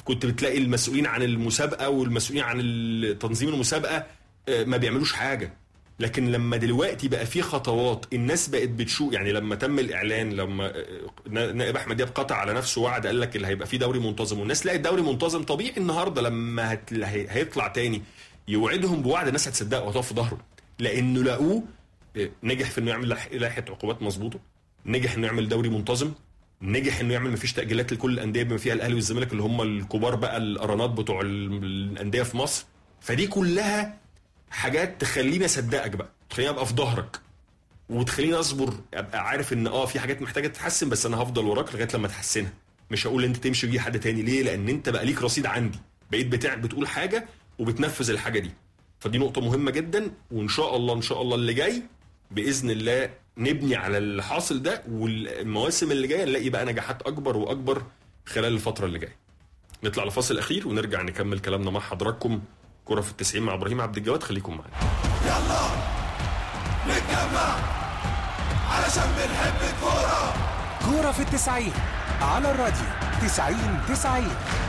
كنت بتلاقي المسؤولين عن المسابقه والمسؤولين عن تنظيم المسابقه آه، ما بيعملوش حاجه لكن لما دلوقتي بقى في خطوات الناس بقت بتشوف يعني لما تم الاعلان لما آه، نائب احمد دياب قطع على نفسه وعد قال لك اللي هيبقى فيه دوري منتظم والناس لقت دوري منتظم طبيعي النهارده لما هت... هي- هيطلع تاني يوعدهم بوعد الناس هتصدقه وهتقف في ظهره لانه لقوه آه، نجح في انه يعمل لح- لائحه عقوبات مظبوطه نجح انه يعمل دوري منتظم نجح انه يعمل مفيش تاجيلات لكل الانديه بما فيها الاهلي والزمالك اللي هم الكبار بقى الارانات بتوع ال- الانديه في مصر فدي كلها حاجات تخليني اصدقك بقى تخليني ابقى في ظهرك وتخليني اصبر ابقى عارف ان اه في حاجات محتاجه تتحسن بس انا هفضل وراك لغايه لما تحسنها مش هقول انت تمشي ويجي حد تاني ليه لان انت بقى ليك رصيد عندي بقيت بتاع بتقول حاجه وبتنفذ الحاجه دي فدي نقطه مهمه جدا وان شاء الله ان شاء الله اللي جاي باذن الله نبني على اللي حاصل ده والمواسم اللي جايه نلاقي بقى نجاحات اكبر واكبر خلال الفتره اللي جايه نطلع لفاصل اخير ونرجع نكمل كلامنا مع حضراتكم كرة في التسعين مع ابراهيم عبد الجواد خليكم معانا يلا نتجمع علشان بنحب الكورة كورة في التسعين على الراديو تسعين تسعين